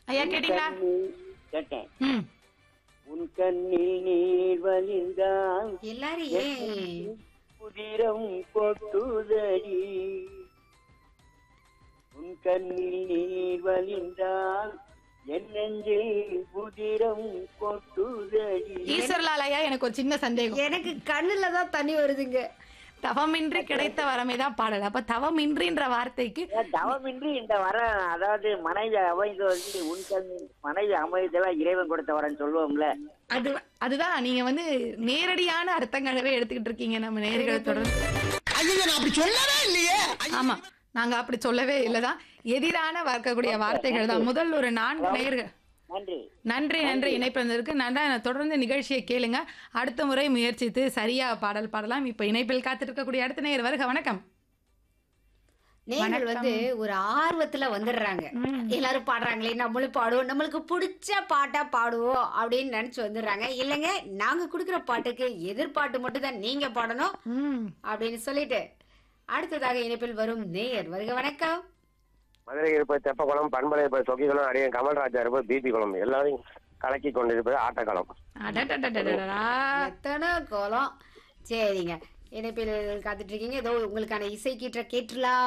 ஐயா கேட்டீங்களா கண்ணில் கேட்டேன் ம் உன் கண்ணில் நீர் வழிந்தால் எல்லாரும் ஏன் புதிரம் கொட்டுதடி உன் கண்ணில் நீர் வழிந்தால் என் நெஞ்சில் புதிரம் கொட்டுதடி ஈஸ்வர்லால் ஐயா எனக்கு ஒரு சின்ன சந்தேகம் எனக்கு கண்ணுல தான் தண்ணி வருதுங்க தவமின்றி கிடைத்த வரமே தான் பாடல் அப்ப தவமின்றின்ற வார்த்தைக்கு ஏன் தவமின்றி இந்த வர அதாவது மனைவி அமைந்து வந்து உன் கண்ணில் மனைவி அமைதெல்லாம் இறைவன் கொடுத்த வரன்னு சொல்லுவோம்ல அது அதுதான் நீங்க வந்து நேரடியான அர்த்தங்களாவே எடுத்துக்கிட்டு இருக்கீங்க நம்ம நேர்களை தொடர்ந்து ஐயோ நான் அப்படி சொல்லவே இல்லையே ஆமா நாங்க அப்படி சொல்லவே இல்லதான் எதிரான வரக்கூடிய வார்த்தைகள் தான் முதல் ஒரு நான்கு நேர்கள் நன்றி நன்றி நன்றி இணைப்பு வந்ததற்கு நன்றா தொடர்ந்து நிகழ்ச்சியை கேளுங்க அடுத்த முறை முயற்சித்து சரியா பாடல் பாடலாம் இப்ப இணைப்பில் காத்திருக்கக்கூடிய அடுத்த நேயர் வருக வணக்கம் நேர்கள் வந்து ஒரு ஆர்வத்துல வந்துடுறாங்க எல்லாரும் பாடுறாங்களே நம்மளும் பாடுவோம் நம்மளுக்கு பிடிச்ச பாட்டா பாடுவோம் அப்படின்னு நினைச்சு வந்துடுறாங்க இல்லைங்க நாங்க கொடுக்குற பாட்டுக்கு எதிர்பாட்டு மட்டும் தான் நீங்க பாடணும் ம் அப்படின்னு சொல்லிட்டு அடுத்ததாக இணைப்பில் வரும் நேயர் வருக வணக்கம் மதுரை இருப்பது தெப்பக்குளம் பண்பலை இருப்பது சொக்கிக்குளம் அடியன் கமல்ராஜா இருப்பது பிபி குளம் எல்லாரையும் கலக்கி கொண்டிருப்பது ஆட்டக்களம் அடடடடடடடா. எத்தனை கோலம் சரிங்க இணைப்பில் காத்துட்டு இருக்கீங்க ஏதோ உங்களுக்கான இசை கீற்ற கேட்டுலாம்